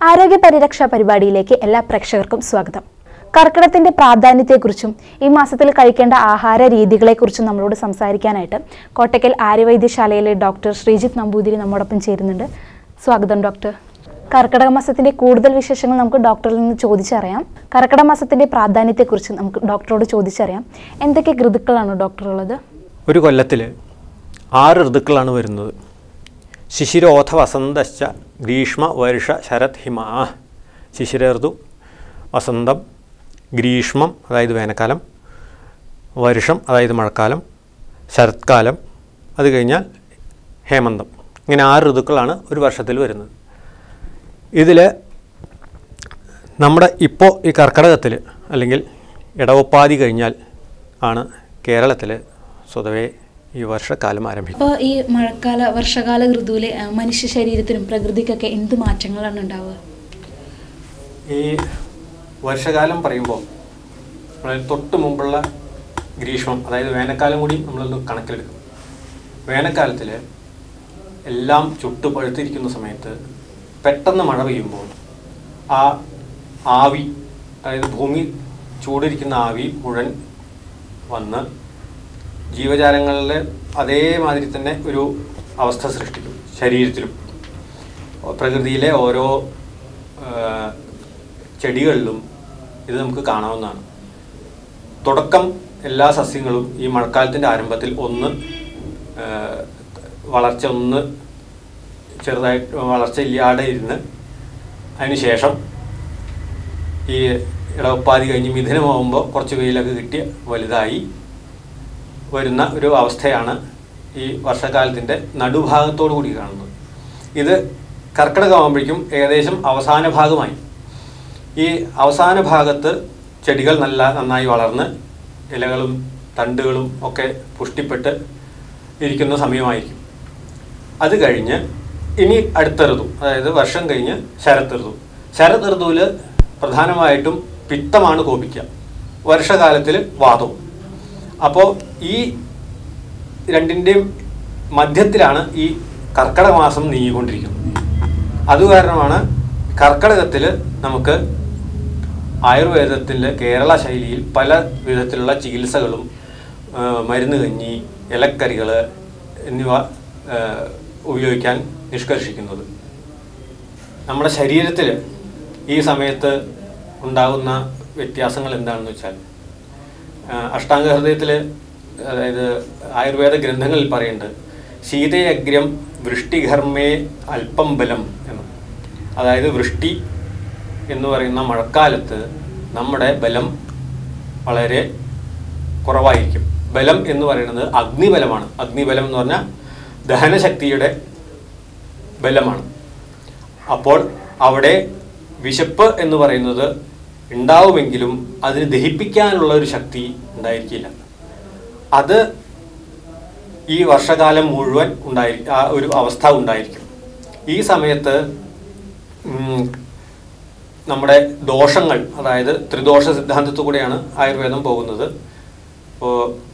ആരോഗ്യ പരിരക്ഷാ പരിപാടിയിലേക്ക് എല്ലാ പ്രേക്ഷകർക്കും സ്വാഗതം കർക്കിടത്തിന്റെ പ്രാധാന്യത്തെക്കുറിച്ചും ഈ മാസത്തിൽ കഴിക്കേണ്ട ആഹാര രീതികളെക്കുറിച്ചും നമ്മളോട് സംസാരിക്കാനായിട്ട് കോട്ടയ്ക്കൽ ആര്യവൈദ്യശാലയിലെ ഡോക്ടർ ശ്രീജിത്ത് നമ്പൂതിരി നമ്മോടൊപ്പം ചേരുന്നുണ്ട് സ്വാഗതം ഡോക്ടർ കർക്കിടക മാസത്തിന്റെ കൂടുതൽ വിശേഷങ്ങൾ നമുക്ക് ഡോക്ടറിൽ നിന്ന് ചോദിച്ചറിയാം കർക്കിടക മാസത്തിന്റെ പ്രാധാന്യത്തെക്കുറിച്ച് നമുക്ക് ഡോക്ടറോട് ചോദിച്ചറിയാം എന്തൊക്കെ ഋതുക്കളാണ് ഡോക്ടർ ഉള്ളത് ഒരു കൊല്ലത്തിൽ ആറ് ഋതുക്കളാണ് വരുന്നത് ശിശിരോധ വസന്തശ്ച ഗ്രീഷ്മ വർഷ ശരത് ഹിമ ശിശിര ഋതു വസന്തം ഗ്രീഷ്മം അതായത് വേനൽക്കാലം വർഷം അതായത് മഴക്കാലം ശരത്കാലം അത് കഴിഞ്ഞാൽ ഹേമന്തം ഇങ്ങനെ ആറ് ഋതുക്കളാണ് ഒരു വർഷത്തിൽ വരുന്നത് ഇതിൽ നമ്മുടെ ഇപ്പോൾ ഈ കർക്കിടകത്തിൽ അല്ലെങ്കിൽ ഇടവപ്പാതി കഴിഞ്ഞാൽ ആണ് കേരളത്തിൽ സ്വതവേ ഈ വർഷക്കാലം ആരംഭിക്കുന്നത് അപ്പോൾ ഈ മഴക്കാല വർഷകാല ഋതുവിലെ ആ, മനുഷ്യ ശരീരത്തിനും പ്രകൃതിക്കൊക്കെ എന്ത് മാറ്റങ്ങളാണ് ഉണ്ടാവുക ഈ വർഷകാലം പറയുമ്പോൾ അതായത് തൊട്ട് മുമ്പുള്ള ഗ്രീഷ്മം അതായത് വേനൽക്കാലം കൂടി നമ്മളൊന്ന് കണക്കിലെടുക്കും വേനൽക്കാലത്തിൽ എല്ലാം ചുട്ടു പഴുത്തിരിക്കുന്ന സമയത്ത് പെട്ടെന്ന് മഴ പെയ്യുമ്പോൾ ആ ആവി അതായത് ഭൂമി ചൂടിരിക്കുന്ന ആവി മുഴുവൻ വന്ന് ജീവജാലങ്ങളിലെ അതേമാതിരി തന്നെ ഒരു അവസ്ഥ സൃഷ്ടിക്കും ശരീരത്തിലും പ്രകൃതിയിലെ ഓരോ ആ, ചെടികളിലും ഇത് നമുക്ക് കാണാവുന്നതാണ് തുടക്കം എല്ലാ സസ്യങ്ങളും ഈ മഴക്കാലത്തിൻ്റെ ആരംഭത്തിൽ ഒന്ന് ആ, വളർച്ച ഒന്ന് ചെറുതായിട്ട് വളർച്ച ഇല്ലാതെ ഇരുന്ന് അതിനുശേഷം ഈ ഇടവപ്പാതി കഴിഞ്ഞ് മിഥുനമാകുമ്പോൾ കുറച്ച് വെയിലൊക്കെ കിട്ടി വലുതായി വരുന്ന ഒരു അവസ്ഥയാണ് ഈ വർഷക്കാലത്തിൻ്റെ നടുഭാഗത്തോടു കൂടി കാണുന്നത് ഇത് കർക്കിടകമാകുമ്പോഴേക്കും ഏകദേശം അവസാന ഭാഗമായി ഈ അവസാന ഭാഗത്ത് ചെടികൾ നല്ല നന്നായി വളർന്ന് ഇലകളും തണ്ടുകളും ഒക്കെ പുഷ്ടിപ്പെട്ട് ഇരിക്കുന്ന സമയമായിരിക്കും അത് കഴിഞ്ഞ് ഇനി അടുത്ത ഋതു അതായത് വർഷം കഴിഞ്ഞ് ശരത് ഋതു ശരത് ഋതുവിൽ പ്രധാനമായിട്ടും പിത്തമാണ് കോപിക്കുക വർഷകാലത്തിൽ വാദവും അപ്പോൾ ഈ രണ്ടിൻ്റെയും മധ്യത്തിലാണ് ഈ കർക്കിടക മാസം നീങ്ങിക്കൊണ്ടിരിക്കുന്നത് അതുകാരണമാണ് കർക്കിടകത്തിൽ നമുക്ക് ആയുർവേദത്തിൻ്റെ കേരള ശൈലിയിൽ പല വിധത്തിലുള്ള ചികിത്സകളും ആ, മരുന്ന് കഞ്ഞി ഇലക്കറികൾ എന്നിവ ആ, ഉപയോഗിക്കാൻ നിഷ്കർഷിക്കുന്നത് നമ്മുടെ ശരീരത്തിൽ ഈ സമയത്ത് ഉണ്ടാകുന്ന വ്യത്യാസങ്ങൾ എന്താണെന്ന് വെച്ചാൽ ആ, അഷ്ടാംഗ ഹൃദയത്തിൽ അതായത് ആയുർവേദ ഗ്രന്ഥങ്ങളിൽ പറയുന്നുണ്ട് ശീതയഗ്രം വൃഷ്ടിഘർമ്മേ അല്പം ബലം എന്ന് അതായത് വൃഷ്ടി എന്ന് പറയുന്ന മഴക്കാലത്ത് നമ്മുടെ ബലം വളരെ കുറവായിരിക്കും ബലം എന്ന് പറയുന്നത് അഗ്നിബലമാണ് അഗ്നിബലം എന്ന് പറഞ്ഞാൽ ദഹനശക്തിയുടെ ബലമാണ് അപ്പോൾ അവിടെ വിശപ്പ് എന്ന് പറയുന്നത് ഉണ്ടാവുമെങ്കിലും അതിന് ദഹിപ്പിക്കാനുള്ള ഒരു ശക്തി ഉണ്ടായിരിക്കില്ല അത് ഈ വർഷകാലം മുഴുവൻ ഉണ്ടായി ആ ഒരു അവസ്ഥ ഉണ്ടായിരിക്കും ഈ സമയത്ത് ഉം, നമ്മുടെ ദോഷങ്ങൾ അതായത് ത്രിദോഷ സിദ്ധാന്തത്തു കൂടെയാണ് ആയുർവേദം പോകുന്നത് ഇപ്പോൾ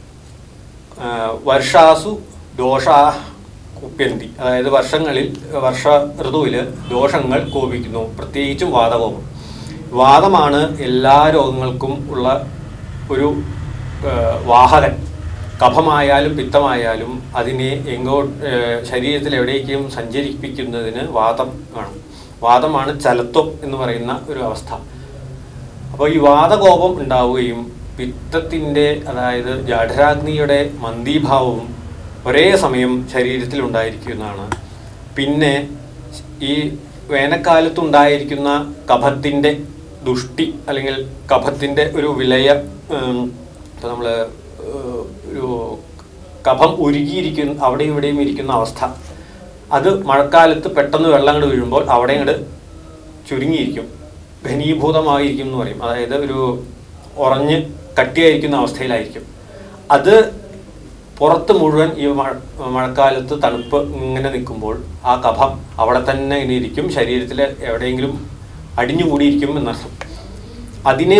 വർഷാസു ദോഷ കുപ്യന്തി അതായത് വർഷങ്ങളിൽ വർഷ ഋതുവിൽ ദോഷങ്ങൾ കോപിക്കുന്നു പ്രത്യേകിച്ചും വാതകോപം വാദമാണ് എല്ലാ രോഗങ്ങൾക്കും ഉള്ള ഒരു ആ, വാഹകൻ കഫമായാലും പിത്തമായാലും അതിനെ എങ്ങോ ആ, ശരീരത്തിൽ എവിടേക്കും സഞ്ചരിപ്പിക്കുന്നതിന് വാദം വേണം വാദമാണ് ചലത്വം എന്ന് പറയുന്ന ഒരു അവസ്ഥ അപ്പോൾ ഈ വാദകോപം ഉണ്ടാവുകയും പിത്തത്തിൻ്റെ അതായത് ജഠരാഗ്നിയുടെ മന്ദീഭാവവും ഒരേ സമയം ശരീരത്തിൽ ഉണ്ടായിരിക്കുന്നതാണ് പിന്നെ ഈ വേനൽക്കാലത്തുണ്ടായിരിക്കുന്ന കഫത്തിൻ്റെ ദുഷ്ടി അല്ലെങ്കിൽ കഫത്തിൻ്റെ ഒരു വിലയ ഇപ്പോൾ നമ്മൾ ഒരു കഫം ഉരുകിയിരിക്കുന്ന അവിടെയും ഇവിടെയും ഇരിക്കുന്ന അവസ്ഥ അത് മഴക്കാലത്ത് പെട്ടെന്ന് വെള്ളം അങ്ങോട്ട് വീഴുമ്പോൾ അവിടെ അങ്ങോട്ട് ചുരുങ്ങിയിരിക്കും ഘനീഭൂതമായിരിക്കും എന്ന് പറയും അതായത് ഒരു ഉറഞ്ഞ് കട്ടിയായിരിക്കുന്ന അവസ്ഥയിലായിരിക്കും അത് പുറത്ത് മുഴുവൻ ഈ മഴ മഴക്കാലത്ത് തണുപ്പ് ഇങ്ങനെ നിൽക്കുമ്പോൾ ആ കഫം അവിടെ തന്നെ ഇങ്ങനെ ഇരിക്കും ശരീരത്തിൽ എവിടെയെങ്കിലും അടിഞ്ഞുകൂടിയിരിക്കും എന്നർത്ഥം അതിനെ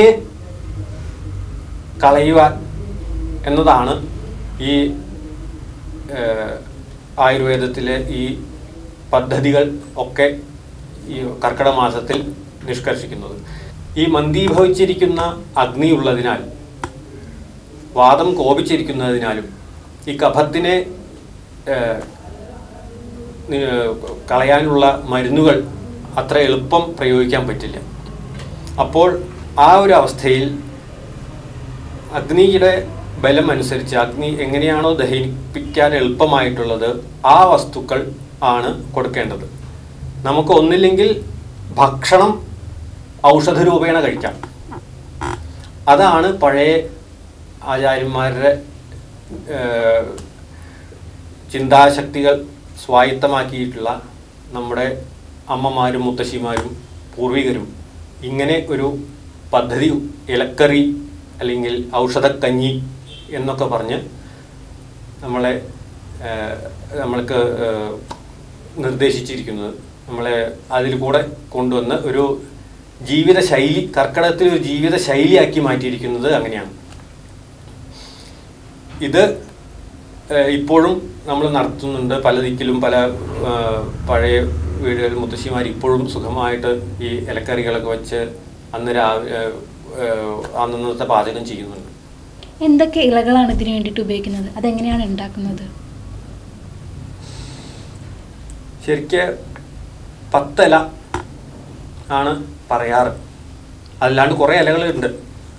കളയുവാൻ എന്നതാണ് ഈ ഏഹ്, ആയുർവേദത്തിലെ ഈ പദ്ധതികൾ ഒക്കെ ഈ കർക്കിടക മാസത്തിൽ നിഷ്കർഷിക്കുന്നത് ഈ മന്ദീഭവിച്ചിരിക്കുന്ന അഗ്നി ഉള്ളതിനാൽ വാദം കോപിച്ചിരിക്കുന്നതിനാലും ഈ കഫത്തിനെ ഏഹ്, നി- കളയാനുള്ള മരുന്നുകൾ അത്ര എളുപ്പം പ്രയോഗിക്കാൻ പറ്റില്ല അപ്പോൾ ആ ഒരു അവസ്ഥയിൽ അഗ്നിയുടെ ബലം അനുസരിച്ച് അഗ്നി എങ്ങനെയാണോ ദഹിപ്പിക്കാൻ എളുപ്പമായിട്ടുള്ളത് ആ വസ്തുക്കൾ ആണ് കൊടുക്കേണ്ടത് നമുക്ക് ഒന്നില്ലെങ്കിൽ ഭക്ഷണം ഔഷധ രൂപേണ കഴിക്കാം അതാണ് പഴയ ആചാര്യന്മാരുടെ ഏഹ്, ചിന്താശക്തികൾ സ്വായത്തമാക്കിയിട്ടുള്ള നമ്മുടെ അമ്മമാരും മുത്തശ്ശിമാരും പൂർവികരും ഇങ്ങനെ ഒരു പദ്ധതി ഇലക്കറി അല്ലെങ്കിൽ ഔഷധക്കഞ്ഞി എന്നൊക്കെ പറഞ്ഞ് നമ്മളെ ഏഹ്, നമ്മൾക്ക് ഏഹ്, നിർദ്ദേശിച്ചിരിക്കുന്നത് നമ്മളെ അതിൽ കൂടെ കൊണ്ടുവന്ന് ഒരു ജീവിത ശൈലി കർക്കിടകത്തിൽ ഒരു ജീവിത ശൈലിയാക്കി മാറ്റിയിരിക്കുന്നത് അങ്ങനെയാണ് ഇത് ഏഹ്, ഇപ്പോഴും നമ്മൾ നടത്തുന്നുണ്ട് പല ദിക്കിലും പല ഏഹ്, പഴയ വീടുകളിൽ മുത്തശ്ശിമാർ ഇപ്പോഴും സുഖമായിട്ട് ഈ ഇലക്കറികളൊക്കെ വെച്ച് അന്ന് രാവിലെ അന്നത്തെ പാചകം ചെയ്യുന്നുണ്ട് എന്തൊക്കെ ഇലകളാണ് ഇതിനു വേണ്ടിയിട്ട് ഉപയോഗിക്കുന്നത് അതെങ്ങനെയാണ് ഉണ്ടാക്കുന്നത് ശരിക്ക് പത്തില ആണ് പറയാറ് അല്ലാണ്ട് കുറേ ഇലകളുണ്ട്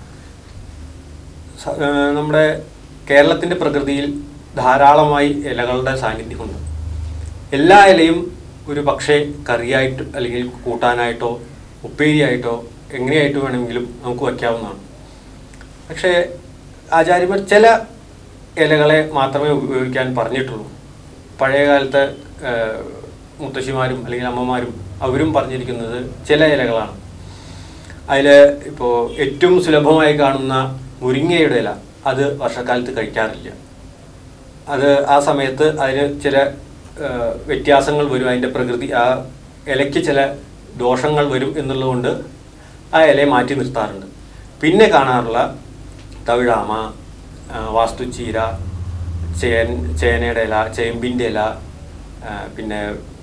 സ- ഏഹ് നമ്മുടെ കേരളത്തിൻ്റെ പ്രകൃതിയിൽ ധാരാളമായി ഇലകളുടെ സാന്നിധ്യമുണ്ട് എല്ലാ ഇലയും ഒരു പക്ഷേ കറിയായിട്ട് അല്ലെങ്കിൽ കൂട്ടാനായിട്ടോ ഉപ്പേരിയായിട്ടോ എങ്ങനെയായിട്ട് വേണമെങ്കിലും നമുക്ക് വയ്ക്കാവുന്നതാണ് പക്ഷേ ആചാര്യന്മാർ ചില ഇലകളെ മാത്രമേ ഉപയോഗിക്കാൻ പറഞ്ഞിട്ടുള്ളൂ പഴയ കാലത്തെ ഏഹ്, മുത്തശ്ശിമാരും അല്ലെങ്കിൽ അമ്മമാരും അവരും പറഞ്ഞിരിക്കുന്നത് ചില ഇലകളാണ് അതിൽ ഇപ്പോൾ ഏറ്റവും സുലഭമായി കാണുന്ന മുരിങ്ങയുടെ ഇല അത് വർഷക്കാലത്ത് കഴിക്കാറില്ല അത് ആ സമയത്ത് അതിന് ചില ഏഹ്, വ്യത്യാസങ്ങൾ വരും അതിൻ്റെ പ്രകൃതി ആ ഇലയ്ക്ക് ചില ദോഷങ്ങൾ വരും എന്നുള്ളതുകൊണ്ട് ആ ഇലയെ മാറ്റി നിർത്താറുണ്ട് പിന്നെ കാണാറുള്ള തവിഴാമ ആ, വാസ്തുച്ചീര ചേൻ ചേനയുടെ ഇല ചേമ്പിൻ്റെ ഇല ആ, പിന്നെ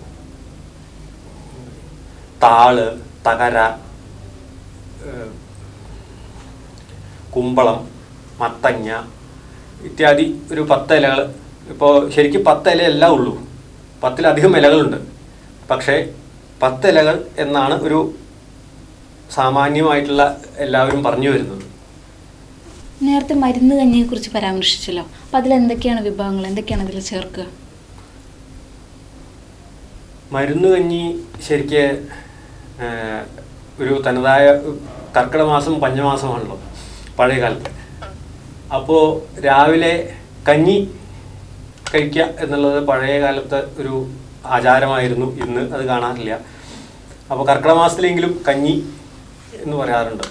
താള് തകര ഏഹ്, കുമ്പളം മത്തങ്ങ ഇത്യാദി ഒരു പത്ത് ഇലകൾ ഇപ്പോൾ ശരിക്കും പത്ത് ഇലയല്ല ഉള്ളൂ പത്തിലധികം ഇലകളുണ്ട് പക്ഷേ പത്ത് ഇലകൾ എന്നാണ് ഒരു സാമാന്യമായിട്ടുള്ള എല്ലാവരും പറഞ്ഞു വരുന്നത് നേരത്തെ മരുന്ന് കഞ്ഞിയെ കുറിച്ച് പരാമർശിച്ചല്ലോ അപ്പോൾ അതിൽ എന്തൊക്കെയാണ് വിഭവങ്ങൾ എന്തൊക്കെയാണ് അതിൽ ചേർക്കുക മരുന്ന് കഞ്ഞി ശരിക്ക് ഏഹ്, ഒരു തനതായ കർക്കിടക മാസം പഞ്ഞമാസമാണല്ലോ പഴയ കാലത്ത് അപ്പോൾ രാവിലെ കഞ്ഞി കഴിക്കുക എന്നുള്ളത് പഴയ കാലത്തെ ഒരു ആചാരമായിരുന്നു ഇന്ന് അത് കാണാറില്ല അപ്പോൾ കർക്കിടക മാസത്തിലെങ്കിലും കഞ്ഞി എന്ന് പറയാറുണ്ട്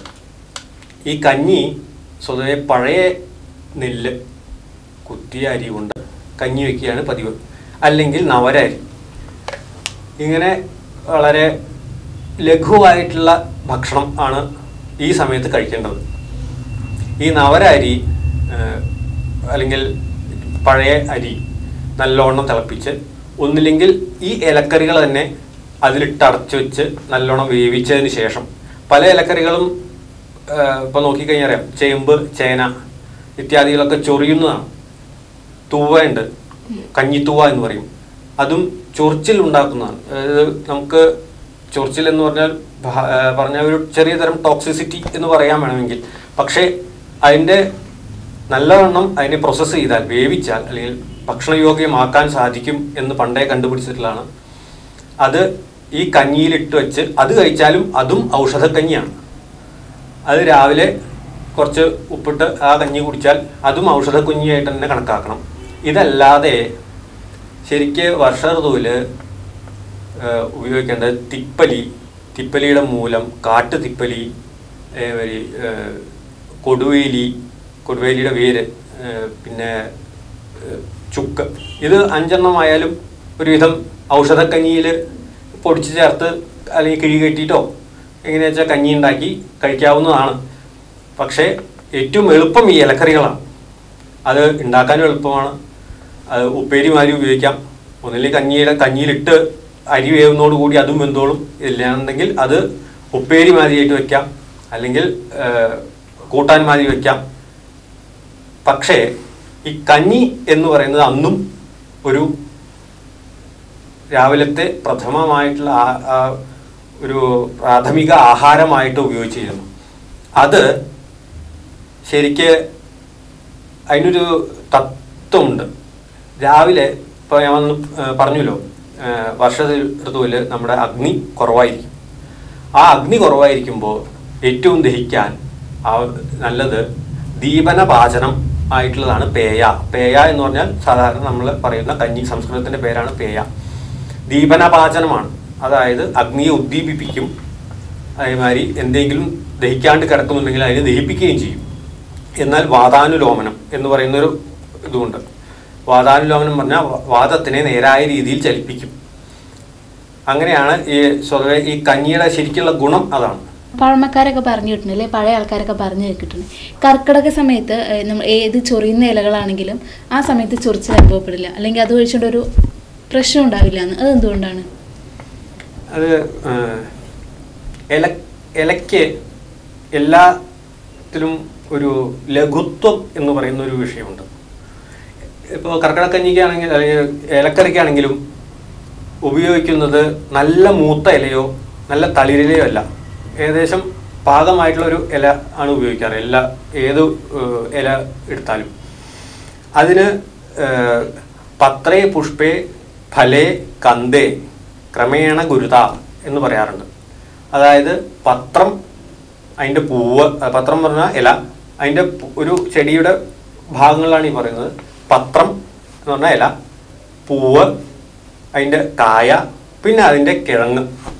ഈ കഞ്ഞി സ്വതവേ പഴയ നെല്ല് കുത്തിയ അരി കൊണ്ട് കഞ്ഞി വയ്ക്കുകയാണ് പതിവ് അല്ലെങ്കിൽ നവര അരി ഇങ്ങനെ വളരെ ലഘുവായിട്ടുള്ള ഭക്ഷണം ആണ് ഈ സമയത്ത് കഴിക്കേണ്ടത് ഈ നവര അരി ഏഹ്, അല്ലെങ്കിൽ പഴയ അരി നല്ലോണം തിളപ്പിച്ച് ഒന്നില്ലെങ്കിൽ ഈ ഇലക്കറികൾ തന്നെ അതിലിട്ട് അടച്ചു വെച്ച് നല്ലോണം വേവിച്ചതിന് ശേഷം പല ഇലക്കറികളും ഇപ്പോൾ നോക്കിക്കഴിഞ്ഞാൽ അറിയാം ചേമ്പ് ചേന ഇത്യാദികളൊക്കെ ചൊറിയുന്നതാണ് തൂവയുണ്ട് കഞ്ഞിത്തൂവ എന്ന് പറയും അതും ചൊറിച്ചിൽ ഉണ്ടാക്കുന്നതാണ് അതായത് നമുക്ക് ചൊറിച്ചിൽ എന്ന് പറഞ്ഞാൽ ഭ- ആ, പറഞ്ഞ ഒരു ചെറിയ തരം ടോക്സിസിറ്റി എന്ന് പറയാൻ വേണമെങ്കിൽ പക്ഷേ അതിൻ്റെ നല്ലവണ്ണം അതിനെ പ്രോസസ്സ് ചെയ്താൽ വേവിച്ചാൽ അല്ലെങ്കിൽ ഭക്ഷണയോഗ്യമാക്കാൻ സാധിക്കും എന്ന് പണ്ടേ കണ്ടുപിടിച്ചിട്ടുള്ളതാണ് അത് ഈ കഞ്ഞിയിലിട്ട് വെച്ച് അത് കഴിച്ചാലും അതും ഔഷധക്കഞ്ഞിയാണ് അത് രാവിലെ കുറച്ച് ഉപ്പിട്ട് ആ കഞ്ഞി കുടിച്ചാൽ അതും ഔഷധക്കുഞ്ഞിയായിട്ട് തന്നെ കണക്കാക്കണം ഇതല്ലാതെ ശരിക്ക് വർഷ ഋതുവിൽ ഉപയോഗിക്കേണ്ടത് തിപ്പലി തിപ്പലിയുടെ മൂലം കാട്ടു തിപ്പലി ഏവരി, ഏഹ്, കൊടുവേലി കൊടുവേലിയുടെ വേര് ഏഹ്, പിന്നെ ഏഹ്, ചുക്ക് ഇത് അഞ്ചെണ്ണമായാലും ഒരുവിധം ഔഷധക്കഞ്ഞിയിൽ പൊടിച്ച് ചേർത്ത് അല്ലെങ്കിൽ കിഴി കെട്ടിയിട്ടോ എങ്ങനെയാ വെച്ചാൽ കഞ്ഞി ഉണ്ടാക്കി കഴിക്കാവുന്നതാണ് പക്ഷേ ഏറ്റവും എളുപ്പം ഈ ഇലക്കറികളാണ് അത് ഉണ്ടാക്കാനും എളുപ്പമാണ് അത് ഉപ്പേരി മാതിരി ഉപയോഗിക്കാം ഒന്നില്ലെങ്കിൽ കഞ്ഞിയുടെ കഞ്ഞിയിലിട്ട് അരി വേവുന്നതോട് കൂടി അതും വെന്തോളും ഇല്ലാന്നുണ്ടെങ്കിൽ അത് ഉപ്പേരി മാതിരിയായിട്ട് വെക്കാം അല്ലെങ്കിൽ ആ, കൂട്ടാൻ മാതിരി വെക്കാം പക്ഷേ ഈ കഞ്ഞി എന്ന് പറയുന്നത് അന്നും ഒരു രാവിലത്തെ പ്രഥമമായിട്ടുള്ള ആ- ആ ഒരു പ്രാഥമിക ആഹാരമായിട്ട് ഉപയോഗിച്ചിരുന്നു അത് ശരിക്ക് അതിനൊരു തത്വമുണ്ട് രാവിലെ ഇപ്പോൾ ഞാൻ വന്ന് ഏഹ് പറഞ്ഞല്ലോ ഏഹ് വർഷ ഋതുവിൽ നമ്മുടെ അഗ്നി കുറവായിരിക്കും ആ അഗ്നി കുറവായിരിക്കുമ്പോൾ ഏറ്റവും ദഹിക്കാൻ ആ നല്ലത് ദീപന പാചനം ആയിട്ടുള്ളതാണ് പേയ പേയ എന്ന് പറഞ്ഞാൽ സാധാരണ നമ്മൾ പറയുന്ന കഞ്ഞി സംസ്കൃതത്തിൻ്റെ പേരാണ് പേയ ദീപന പാചനമാണ് അതായത് അഗ്നിയെ ഉദ്ദീപിപ്പിക്കും അതേമാതിരി എന്തെങ്കിലും ദഹിക്കാണ്ട് കിടക്കുന്നുണ്ടെങ്കിൽ അതിനെ ദഹിപ്പിക്കുകയും ചെയ്യും എന്നാൽ വാതാനുലോമനം എന്ന് പറയുന്നൊരു ഇതുമുണ്ട് വാതാനുലോമനം പറഞ്ഞാൽ വ- വാദത്തിനെ നേരായ രീതിയിൽ ചലിപ്പിക്കും അങ്ങനെയാണ് ഈ സ്വതവേ ഈ കഞ്ഞിയുടെ ശരിക്കുള്ള ഗുണം അതാണ് പഴമക്കാരൊക്കെ പറഞ്ഞു കിട്ടുന്നില്ലേ പഴയ ആൾക്കാരൊക്കെ പറഞ്ഞു കേട്ടിട്ടുണ്ട് കർക്കിടക സമയത്ത് ഏഹ്, നമ്മൾ ഏത് ചൊറിയുന്ന ഇലകളാണെങ്കിലും ആ സമയത്ത് ചൊറിച്ചിൽ അനുഭവപ്പെടില്ല അല്ലെങ്കിൽ അത് കഴിച്ചുകൊണ്ട് ഒരു പ്രശ്നം ഉണ്ടാവില്ല എന്ന് അത് എന്തുകൊണ്ടാണ് അത് ഏഹ്, ഇല ഇലയ്ക്ക് എല്ലാത്തിലും ഒരു ലഘുത്വം എന്ന് പറയുന്ന ഒരു വിഷയമുണ്ട് ഇപ്പോൾ കർക്കിടക്കഞ്ഞിക്കാണെങ്കിൽ അല്ലെങ്കിൽ ഇലക്കറിക്കാണെങ്കിലും ഉപയോഗിക്കുന്നത് നല്ല മൂത്ത ഇലയോ നല്ല തളിരിലയോ അല്ല ഏകദേശം പാകമായിട്ടുള്ള ഒരു ഇല ആണ് ഉപയോഗിക്കാറ് എല്ലാ ഏത് ഏഹ്, ഇല എടുത്താലും അതിന് ഏഹ്, പത്രേ പുഷ്പേ ഫലേ കന്തേ ക്രമേണ ഗുരുത എന്ന് പറയാറുണ്ട് അതായത് പത്രം അതിൻ്റെ പൂവ് അഹ് പത്രം പറഞ്ഞാൽ ഇല അതിൻ്റെ പു- ഒരു ചെടിയുടെ ഭാഗങ്ങളാണ് ഈ പറയുന്നത് പത്രം എന്ന് പറഞ്ഞാൽ ഇല പൂവ് അതിൻ്റെ കായ പിന്നെ അതിൻ്റെ കിഴങ്ങ്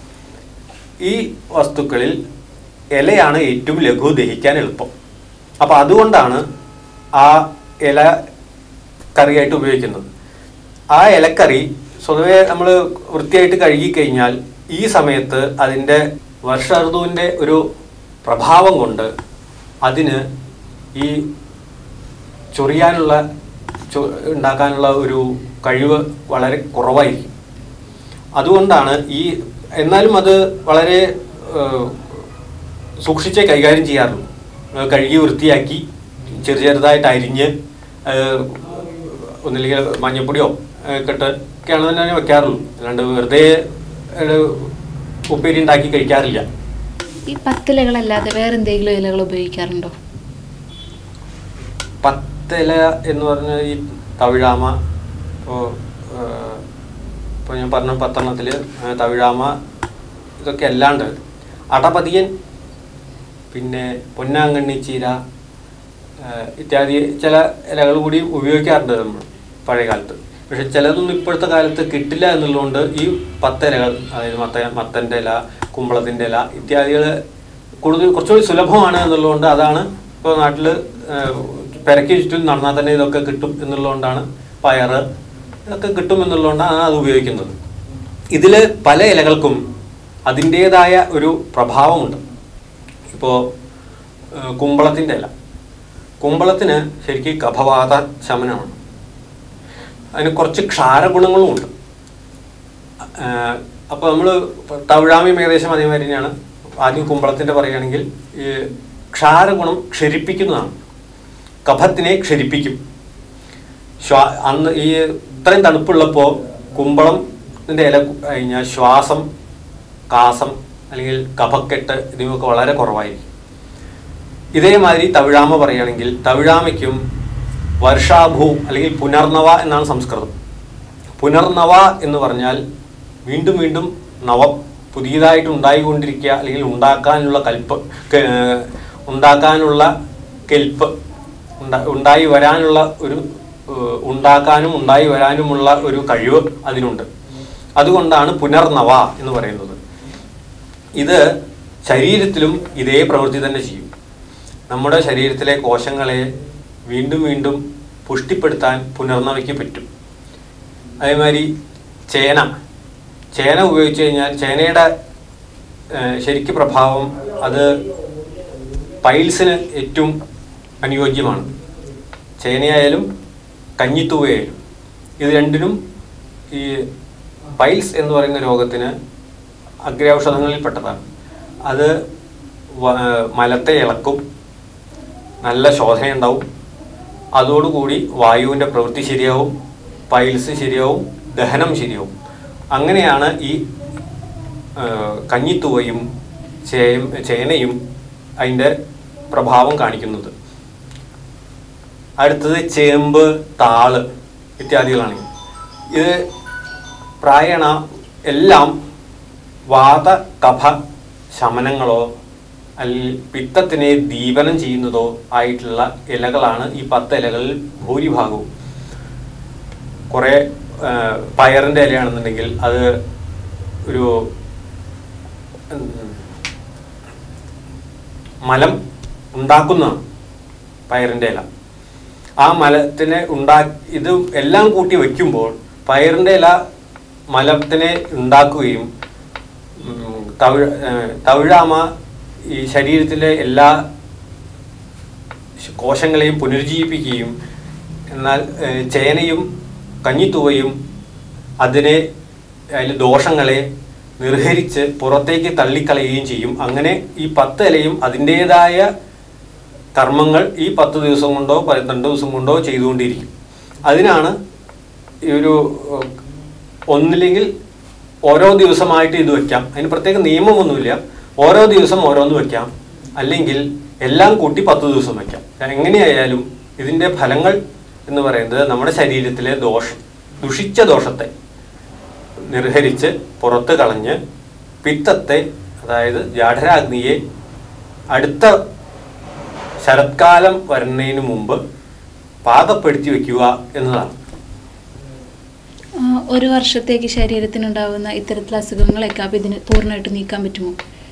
ഈ വസ്തുക്കളിൽ ഇലയാണ് ഏറ്റവും ലഘു ദഹിക്കാൻ എളുപ്പം അപ്പോൾ അതുകൊണ്ടാണ് ആ ഇല കറിയായിട്ട് ഉപയോഗിക്കുന്നത് ആ ഇലക്കറി സ്വതവേ നമ്മൾ വൃത്തിയായിട്ട് കഴുകി കഴിഞ്ഞാൽ ഈ സമയത്ത് അതിൻ്റെ വർഷ ഋതുവിൻ്റെ ഒരു പ്രഭാവം കൊണ്ട് അതിന് ഈ ചൊറിയാനുള്ള ചൊ- ഉണ്ടാക്കാനുള്ള ഒരു കഴിവ് വളരെ കുറവായിരിക്കും അതുകൊണ്ടാണ് ഈ എന്നാലും അത് വളരെ ഏഹ്, സൂക്ഷിച്ചേ കൈകാര്യം ചെയ്യാറുള്ളൂ ഏഹ് കഴുകി വൃത്തിയാക്കി ചെറു ചെറുതായിട്ട് അരിഞ്ഞ് ഏഹ്, ഒന്നില്ലെങ്കിൽ മഞ്ഞപ്പൊടിയോ ഏഹ്, ഒക്കെ ഇട്ട് ഒക്കെയാണ് തന്നെ വെക്കാറുള്ളൂ അല്ലാണ്ട് വെറുതെ ഏഹ്, ഉപ്പേരി ഉണ്ടാക്കി കഴിക്കാറില്ല ഈ പത്തിലകളല്ലാതെ വേറെ എന്തെങ്കിലും ഇലകൾ ഉപയോഗിക്കാറുണ്ടോ പത്തില എന്ന് പറഞ്ഞ ഈ തവിഴാമ ഇപ്പോൾ ഇപ്പോൾ ഞാൻ പറഞ്ഞ പത്തെണ്ണത്തിൽ തവിഴാമ ഇതൊക്കെ അല്ലാണ്ട് അടപതിയൻ പിന്നെ പൊന്നാങ്കണ്ണി ചീര ആ, ഇത്യാദി ചില ഇലകൾ കൂടി ഉപയോഗിക്കാറുണ്ട് നമ്മൾ പഴയ കാലത്ത് പക്ഷെ ചിലതൊന്നും ഇപ്പോഴത്തെ കാലത്ത് കിട്ടില്ല എന്നുള്ളതുകൊണ്ട് ഈ പത്തിലകൾ അതായത് മത്ത മത്തൻ്റെ ഇല കുമ്പളത്തിൻ്റെ ഇല ഇത്യാദികൾ കൂടുതൽ കുറച്ചുകൂടി സുലഭമാണ് എന്നുള്ളതുകൊണ്ട് അതാണ് ഇപ്പോൾ നാട്ടിൽ പെരക്കി ചുറ്റും നടന്നാൽ തന്നെ ഇതൊക്കെ കിട്ടും എന്നുള്ളതുകൊണ്ടാണ് പയറ് ഇതൊക്കെ കിട്ടും എന്നുള്ളതുകൊണ്ടാണ് അത് ഉപയോഗിക്കുന്നത് ഇതിൽ പല ഇലകൾക്കും അതിൻ്റേതായ ഒരു പ്രഭാവമുണ്ട് ഇപ്പോൾ കുമ്പളത്തിൻ്റെ ഇല കുമ്പളത്തിന് ശരിക്കും കഫവാത ശമനമാണ് അതിന് കുറച്ച് ക്ഷാരഗുണങ്ങളുമുണ്ട് അപ്പോൾ നമ്മൾ തവിഴാമയും ഏകദേശം അതേമാതിരി തന്നെയാണ് ആദ്യം കുമ്പളത്തിൻ്റെ പറയുകയാണെങ്കിൽ ഈ ക്ഷാരഗുണം ക്ഷരിപ്പിക്കുന്നതാണ് കഫത്തിനെ ക്ഷരിപ്പിക്കും ശ്വാ അന്ന് ഈ ഇത്രയും തണുപ്പുള്ളപ്പോൾ കുമ്പളത്തിൻ്റെ ഇല കഴിഞ്ഞാൽ ശ്വാസം കാസം അല്ലെങ്കിൽ കഫക്കെട്ട് ഇതിനൊക്കെ വളരെ കുറവായിരിക്കും ഇതേമാതിരി തവിഴാമ പറയുകയാണെങ്കിൽ തവിഴാമയ്ക്കും വർഷാഭൂ അല്ലെങ്കിൽ പുനർനവ എന്നാണ് സംസ്കൃതം പുനർനവ എന്ന് പറഞ്ഞാൽ വീണ്ടും വീണ്ടും നവം പുതിയതായിട്ട് ഉണ്ടായിക്കൊണ്ടിരിക്കുക അല്ലെങ്കിൽ ഉണ്ടാക്കാനുള്ള കൽപ്പ് ക- ഏർ ഉണ്ടാക്കാനുള്ള കെൽപ്പ് ഉണ്ടാ ഉണ്ടായി വരാനുള്ള ഒരു ഏർ ഉണ്ടാക്കാനും ഉണ്ടായി വരാനുമുള്ള ഒരു കഴിവ് അതിനുണ്ട് അതുകൊണ്ടാണ് പുനർനവ എന്ന് പറയുന്നത് ഇത് ശരീരത്തിലും ഇതേ പ്രവൃത്തി തന്നെ ചെയ്യും നമ്മുടെ ശരീരത്തിലെ കോശങ്ങളെ വീണ്ടും വീണ്ടും പുഷ്ടിപ്പെടുത്താൻ പുനർനവയ്ക്ക് പറ്റും അതേമാതിരി ചേന ചേന ഉപയോഗിച്ച് കഴിഞ്ഞാൽ ചേനയുടെ ഏഹ്, ശരിക്ക് പ്രഭാവം അത് പൈൽസിന് ഏറ്റവും അനുയോജ്യമാണ് ചേനയായാലും കഞ്ഞിത്തൂവയായാലും ഇത് രണ്ടിനും ഈ പൈൽസ് എന്ന് പറയുന്ന രോഗത്തിന് അഗ്രൗഷധങ്ങളിൽപ്പെട്ടതാണ് അത് വ- മലത്തെ ഇളക്കും നല്ല ശോധനയുണ്ടാവും അതോടുകൂടി വായുവിൻ്റെ പ്രവൃത്തി ശരിയാവും പൈൽസ് ശരിയാവും ദഹനം ശരിയാവും അങ്ങനെയാണ് ഈ ആ, കഞ്ഞിത്തുവയും ചേയും ചേനയും അതിൻ്റെ പ്രഭാവം കാണിക്കുന്നത് അടുത്തത് ചേമ്പ് താള് ഇത്യാദികളാണ് ഇത് പ്രായണ എല്ലാം വാത കഫ ശമനങ്ങളോ അല്ലെങ്കിൽ പിത്തത്തിനെ ദീപനം ചെയ്യുന്നതോ ആയിട്ടുള്ള ഇലകളാണ് ഈ പത്ത് ഇലകളിൽ ഭൂരിഭാഗവും കുറേ ആ, പയറിൻ്റെ ഇലയാണെന്നുണ്ടെങ്കിൽ അത് ഒരു ഉം, മലം ഉണ്ടാക്കുന്നതാണ് പയറിൻ്റെ ഇല ആ മലത്തിനെ ഉണ്ടാ ഇത് എല്ലാം കൂട്ടി വയ്ക്കുമ്പോൾ പയറിൻ്റെ ഇല മലത്തിനെ ഉണ്ടാക്കുകയും ഉം, തവിഴ ഏഹ്, തവിഴാമ ഈ ശരീരത്തിലെ എല്ലാ കോശങ്ങളെയും പുനരുജ്ജീവിപ്പിക്കുകയും എന്നാൽ ഏഹ്, ചേനയും കഞ്ഞിത്തുവയും അതിനെ അതിൽ ദോഷങ്ങളെ നിർഹരിച്ച് പുറത്തേക്ക് തള്ളിക്കളയുകയും ചെയ്യും അങ്ങനെ ഈ പത്ത് ഇലയും അതിൻ്റേതായ കർമ്മങ്ങൾ ഈ പത്ത് ദിവസം കൊണ്ടോ പന്ത്രണ്ട് ദിവസം കൊണ്ടോ ചെയ്തുകൊണ്ടിരിക്കും അതിനാണ് ഈ ഒരു ഏഹ്, ഒന്നില്ലെങ്കിൽ ഓരോ ദിവസമായിട്ട് ഇത് വെക്കാം അതിന് പ്രത്യേക നിയമമൊന്നുമില്ല ഓരോ ദിവസം ഓരോന്ന് വെക്കാം അല്ലെങ്കിൽ എല്ലാം കൂട്ടി പത്ത് ദിവസം വെക്കാം എങ്ങനെയായാലും ഇതിൻ്റെ ഫലങ്ങൾ എന്ന് പറയുന്നത് നമ്മുടെ ശരീരത്തിലെ ദോഷം ദുഷിച്ച ദോഷത്തെ നിർഹരിച്ച് പുറത്ത് കളഞ്ഞ് പിത്തത്തെ അതായത് ജാഠരാഗ്നിയെ അടുത്ത ശരത്കാലം വരുന്നതിന് മുമ്പ് പാകപ്പെടുത്തി വെക്കുക എന്നതാണ് ആ, ഒരു വർഷത്തേക്ക് ശരീരത്തിനുണ്ടാവുന്ന ഇത്തരത്തിലുള്ള അസുഖങ്ങളൊക്കെ അപ്പം ഇതിന് പൂർണ്ണമായിട്ട് നീക്കാൻ പറ്റുമോ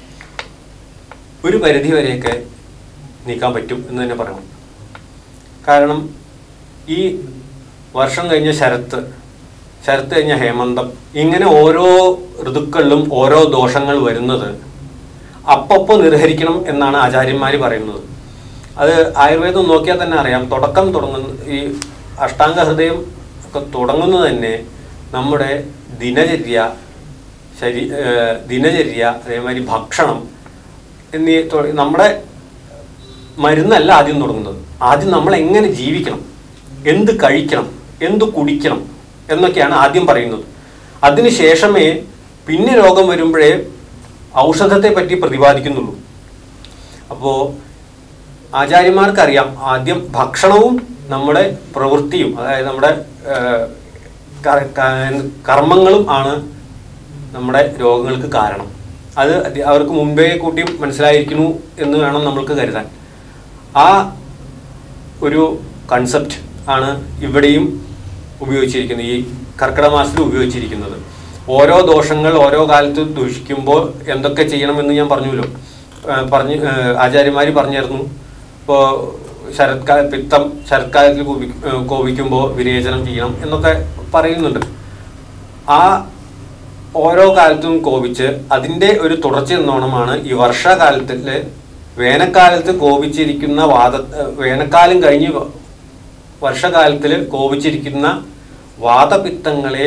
ഒരു പരിധി വരെയൊക്കെ നീക്കാൻ പറ്റും എന്ന് തന്നെ പറയണം കാരണം ഈ വർഷം കഴിഞ്ഞ ശരത്ത് ശരത്ത് കഴിഞ്ഞ ഹേമന്തം ഇങ്ങനെ ഓരോ ഋതുക്കളിലും ഓരോ ദോഷങ്ങൾ വരുന്നത് അപ്പപ്പോൾ നിർഹരിക്കണം എന്നാണ് ആചാര്യന്മാർ പറയുന്നത് അത് ആയുർവേദം നോക്കിയാൽ തന്നെ അറിയാം തുടക്കം തുടങ്ങുന്ന ഈ അഷ്ടാംഗ ഹൃദയം ഒക്കെ തുടങ്ങുന്നത് തന്നെ നമ്മുടെ ദിനചര്യ ശരീ ഏഹ് ദിനചര്യ അതേമാതിരി ഭക്ഷണം എന്നീ തൊ- നമ്മുടെ മരുന്നല്ല ആദ്യം തുടങ്ങുന്നത് ആദ്യം നമ്മൾ എങ്ങനെ ജീവിക്കണം എന്ത് കഴിക്കണം എന്ത് കുടിക്കണം എന്നൊക്കെയാണ് ആദ്യം പറയുന്നത് അതിനുശേഷമേ പിന്നെ രോഗം വരുമ്പോഴേ ഔഷധത്തെ പറ്റി പ്രതിപാദിക്കുന്നുള്ളൂ അപ്പോൾ ആചാര്യന്മാർക്കറിയാം ആദ്യം ഭക്ഷണവും നമ്മുടെ പ്രവൃത്തിയും അതായത് നമ്മുടെ ഏഹ്, ക- ക- കർമ്മങ്ങളും ആണ് നമ്മുടെ രോഗങ്ങൾക്ക് കാരണം അത് അത് അവർക്ക് മുമ്പേ കൂട്ടി മനസ്സിലായിരിക്കുന്നു എന്ന് വേണം നമ്മൾക്ക് കരുതാൻ ആ ഒരു കൺസെപ്റ്റ് ആണ് ഇവിടെയും ഉപയോഗിച്ചിരിക്കുന്നത് ഈ കർക്കിടക മാസത്തിൽ ഉപയോഗിച്ചിരിക്കുന്നത് ഓരോ ദോഷങ്ങൾ ഓരോ കാലത്ത് ദൂഷിക്കുമ്പോൾ എന്തൊക്കെ ചെയ്യണമെന്ന് ഞാൻ പറഞ്ഞുല്ലോ ഏഹ് പറഞ്ഞു ആചാര്യന്മാർ പറഞ്ഞിരുന്നു ഇപ്പോൾ ശരത്കാല പിത്തം ശരത്കാലത്തിൽ കോപി ഏഹ് കോപിക്കുമ്പോൾ വിരേചനം ചെയ്യണം എന്നൊക്കെ പറയുന്നുണ്ട് ആ ഓരോ കാലത്തും കോപിച്ച് അതിൻ്റെ ഒരു തുടർച്ച എന്നോണമാണ് ഈ വർഷകാലത്തില് വേനൽക്കാലത്ത് കോപിച്ചിരിക്കുന്ന വാദ ഏഹ് വേനൽക്കാലം കഴിഞ്ഞ് വ- വർഷകാലത്തിൽ കോപിച്ചിരിക്കുന്ന വാദപിത്തങ്ങളെ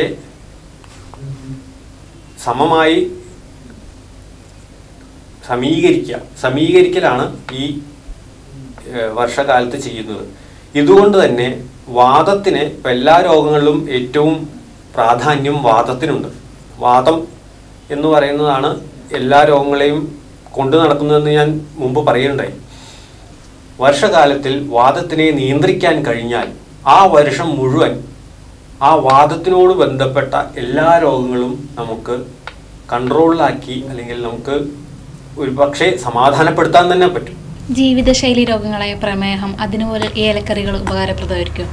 സമമായി സമീകരിക്കുക സമീകരിക്കലാണ് ഈ ഏഹ്, വർഷകാലത്ത് ചെയ്യുന്നത് ഇതുകൊണ്ട് തന്നെ വാദത്തിന് ഇപ്പം എല്ലാ രോഗങ്ങളിലും ഏറ്റവും പ്രാധാന്യം വാദത്തിനുണ്ട് വാദം എന്ന് പറയുന്നതാണ് എല്ലാ രോഗങ്ങളെയും കൊണ്ടു നടക്കുന്നതെന്ന് ഞാൻ മുമ്പ് പറയുന്നുണ്ടായി വർഷകാലത്തിൽ വാദത്തിനെ നിയന്ത്രിക്കാൻ കഴിഞ്ഞാൽ ആ വർഷം മുഴുവൻ ആ വാദത്തിനോട് ബന്ധപ്പെട്ട എല്ലാ രോഗങ്ങളും നമുക്ക് കൺട്രോളിലാക്കി അല്ലെങ്കിൽ നമുക്ക് ഒരു പക്ഷേ സമാധാനപ്പെടുത്താൻ തന്നെ പറ്റും ജീവിതശൈലി രോഗങ്ങളായ പ്രമേഹം അതിനുപോലെ ഈ ഇലക്കറികൾ ഉപകാരപ്രദമായിരിക്കും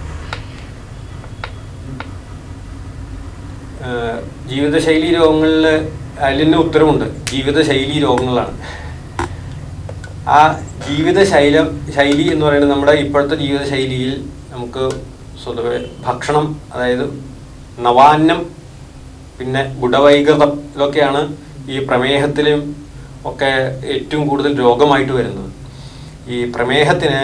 ഏഹ് ജീവിതശൈലി രോഗങ്ങളിൽ അതിൽ തന്നെ ഉത്തരവുണ്ട് ജീവിതശൈലി രോഗങ്ങളാണ് ആ ജീവിതശൈലം ശൈലി എന്ന് പറയുന്നത് നമ്മുടെ ഇപ്പോഴത്തെ ജീവിതശൈലിയിൽ നമുക്ക് സ്വതവേ ഭക്ഷണം അതായത് നവാന്നം പിന്നെ ഗുഡവൈകൃതത്തിലൊക്കെയാണ് ഈ പ്രമേഹത്തിലും ഒക്കെ ഏറ്റവും കൂടുതൽ രോഗമായിട്ട് വരുന്നത് ഈ പ്രമേഹത്തിന്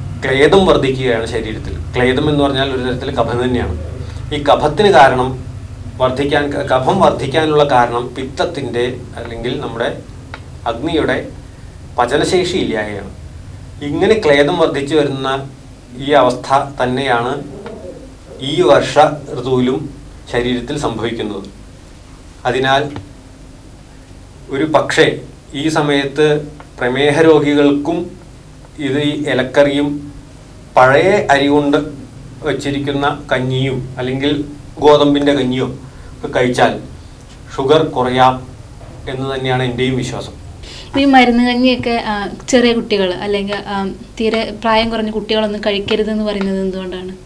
ക്ലേദം വർദ്ധിക്കുകയാണ് ശരീരത്തിൽ ക്ലേദം എന്ന് പറഞ്ഞാൽ ഒരു തരത്തിൽ കഫം തന്നെയാണ് ഈ കഫത്തിന് കാരണം വർദ്ധിക്കാൻ കഫം വർദ്ധിക്കാനുള്ള കാരണം പിത്തത്തിൻ്റെ അല്ലെങ്കിൽ നമ്മുടെ അഗ്നിയുടെ പചനശേഷി ഇല്ലായ്മയാണ് ഇങ്ങനെ ക്ലേദം വർദ്ധിച്ചു വരുന്ന ഈ അവസ്ഥ തന്നെയാണ് ഈ വർഷ ഋതുവിലും ശരീരത്തിൽ സംഭവിക്കുന്നത് അതിനാൽ ഒരു പക്ഷേ ഈ സമയത്ത് പ്രമേഹ രോഗികൾക്കും ഇത് ഈ ഇലക്കറിയും പഴയ അരി കൊണ്ട് വച്ചിരിക്കുന്ന കഞ്ഞിയും അല്ലെങ്കിൽ ഗോതമ്പിൻ്റെ കഞ്ഞിയോ ഒക്കെ കഴിച്ചാൽ ഷുഗർ കുറയാം എന്ന് തന്നെയാണ് എൻ്റെയും വിശ്വാസം ഈ മരുന്ന് കഞ്ഞിയൊക്കെ ആ, ചെറിയ കുട്ടികൾ അല്ലെങ്കിൽ ആ, തീരെ പ്രായം കുറഞ്ഞ കുട്ടികളൊന്നും കഴിക്കരുതെന്ന് പറയുന്നത് എന്തുകൊണ്ടാണ്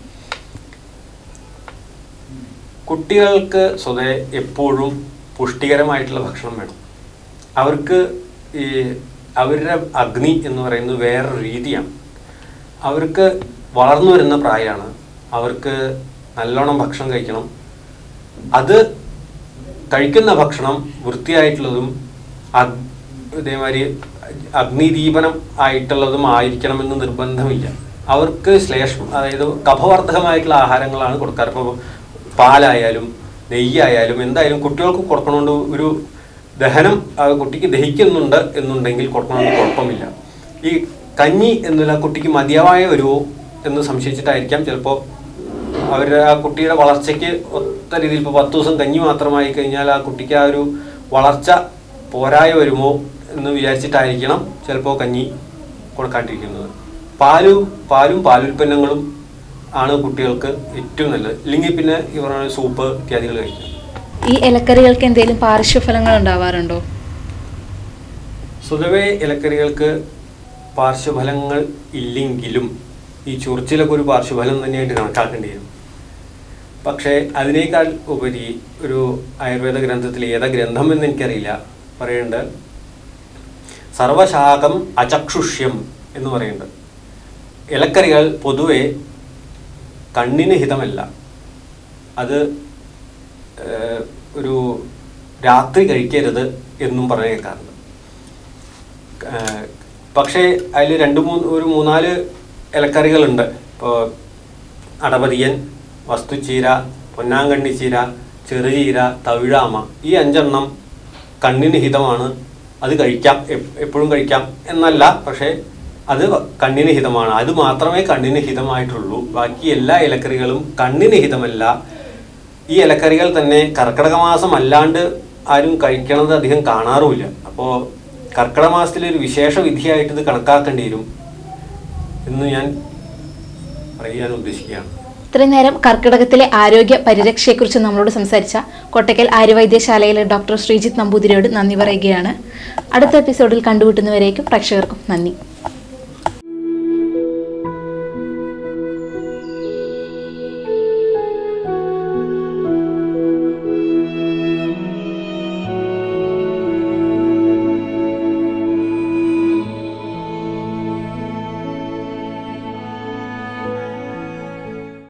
കുട്ടികൾക്ക് സ്വതേ എപ്പോഴും പുഷ്ടികരമായിട്ടുള്ള ഭക്ഷണം വേണം അവർക്ക് ഈ അവരുടെ അഗ്നി എന്ന് പറയുന്നത് വേറൊരു രീതിയാണ് അവർക്ക് വളർന്നു വരുന്ന പ്രായമാണ് അവർക്ക് നല്ലോണം ഭക്ഷണം കഴിക്കണം അത് കഴിക്കുന്ന ഭക്ഷണം വൃത്തിയായിട്ടുള്ളതും അഗ് ഇതേമാതിരി അഗ്നിദീപനം ആയിട്ടുള്ളതും ആയിരിക്കണമെന്ന് നിർബന്ധമില്ല അവർക്ക് ശ്ലേഷം അതായത് കഫവർദ്ധകമായിട്ടുള്ള ആഹാരങ്ങളാണ് കൊടുക്കാറ് ഇപ്പോൾ പാലായാലും നെയ്യായാലും എന്തായാലും കുട്ടികൾക്ക് കൊടുക്കണോണ്ട് ഒരു ദഹനം ആ കുട്ടിക്ക് ദഹിക്കുന്നുണ്ട് എന്നുണ്ടെങ്കിൽ കൊടുക്കണമെന്ന് കുഴപ്പമില്ല ഈ കഞ്ഞി എന്നുള്ള കുട്ടിക്ക് മതിയായ വരുമോ എന്ന് സംശയിച്ചിട്ടായിരിക്കാം ചിലപ്പോൾ അവരുടെ ആ കുട്ടിയുടെ വളർച്ചയ്ക്ക് ഒത്ത രീതിയിൽ ഇപ്പോൾ പത്ത് ദിവസം കഞ്ഞി മാത്രമായി കഴിഞ്ഞാൽ ആ കുട്ടിക്ക് ആ ഒരു വളർച്ച പോരായ വരുമോ എന്ന് വിചാരിച്ചിട്ടായിരിക്കണം ചിലപ്പോൾ കഞ്ഞി കൊടുക്കാണ്ടിരിക്കുന്നത് പാലും പാലും പാലുൽപ്പന്നങ്ങളും ആണ് കുട്ടികൾക്ക് ഏറ്റവും നല്ലത് ഇല്ലെങ്കിൽ പിന്നെ ഈ പറഞ്ഞ സൂപ്പ് ഇത്യാദികൾ കഴിക്കാം ഈ ഇലക്കറികൾക്ക് എന്തെങ്കിലും പാർശ്വഫലങ്ങൾ ഉണ്ടാവാറുണ്ടോ സ്വതവേ ഇലക്കറികൾക്ക് പാർശ്വഫലങ്ങൾ ഇല്ലെങ്കിലും ഈ ചൊറിച്ചിലൊക്കെ ഒരു പാർശ്വഫലം തന്നെയായിട്ട് കണക്കാക്കേണ്ടി വരും പക്ഷേ അതിനേക്കാൾ ഉപരി ഒരു ആയുർവേദ ഗ്രന്ഥത്തിൽ ഏതാ ഗ്രന്ഥം എന്ന് എനിക്കറിയില്ല പറയുന്നുണ്ട് സർവശാകം അചക്ഷുഷ്യം എന്ന് പറയുന്നുണ്ട് ഇലക്കറികൾ പൊതുവെ കണ്ണിന് ഹിതമല്ല അത് ഏഹ്, ഒരു രാത്രി കഴിക്കരുത് എന്നും പറഞ്ഞു കേൾക്കാറുണ്ട് ഏഹ്, പക്ഷേ അതിൽ രണ്ട് മൂന്ന് ഒരു മൂന്നാല് ഇലക്കറികളുണ്ട് ഇപ്പോൾ അടപതിയൻ വസ്തുച്ചീര പൊന്നാങ്കണ്ണിച്ചീര ചെറുചീര തവിഴാമ ഈ അഞ്ചെണ്ണം കണ്ണിന് ഹിതമാണ് അത് കഴിക്കാം എപ്- എപ്പോഴും കഴിക്കാം എന്നല്ല പക്ഷേ അത് കണ്ണിന് ഹിതമാണ് അത് മാത്രമേ കണ്ണിന് ഹിതമായിട്ടുള്ളൂ ബാക്കി എല്ലാ ഇലക്കറികളും കണ്ണിന് ഹിതമല്ല ഈ ഇലക്കറികൾ തന്നെ കർക്കിടക മാസം അല്ലാണ്ട് ആരും കഴിക്കണത് അധികം കാണാറുമില്ല അപ്പോൾ കർക്കിടക മാസത്തിലെ ഒരു വിശേഷ വിധിയായിട്ട് ഇത് കണക്കാക്കേണ്ടി വരും എന്ന് ഞാൻ പറയാൻ ഉദ്ദേശിക്കുകയാണ് ഇത്രയും നേരം കർക്കിടകത്തിലെ ആരോഗ്യ പരിരക്ഷയെക്കുറിച്ച് നമ്മളോട് സംസാരിച്ച കോട്ടയ്ക്കൽ ആര്യവൈദ്യശാലയിലെ ഡോക്ടർ ശ്രീജിത്ത് നമ്പൂതിരിയോട് നന്ദി പറയുകയാണ് അടുത്ത എപ്പിസോഡിൽ കണ്ടുമുട്ടുന്നവരേക്കും പ്രേക്ഷകർക്കും നന്ദി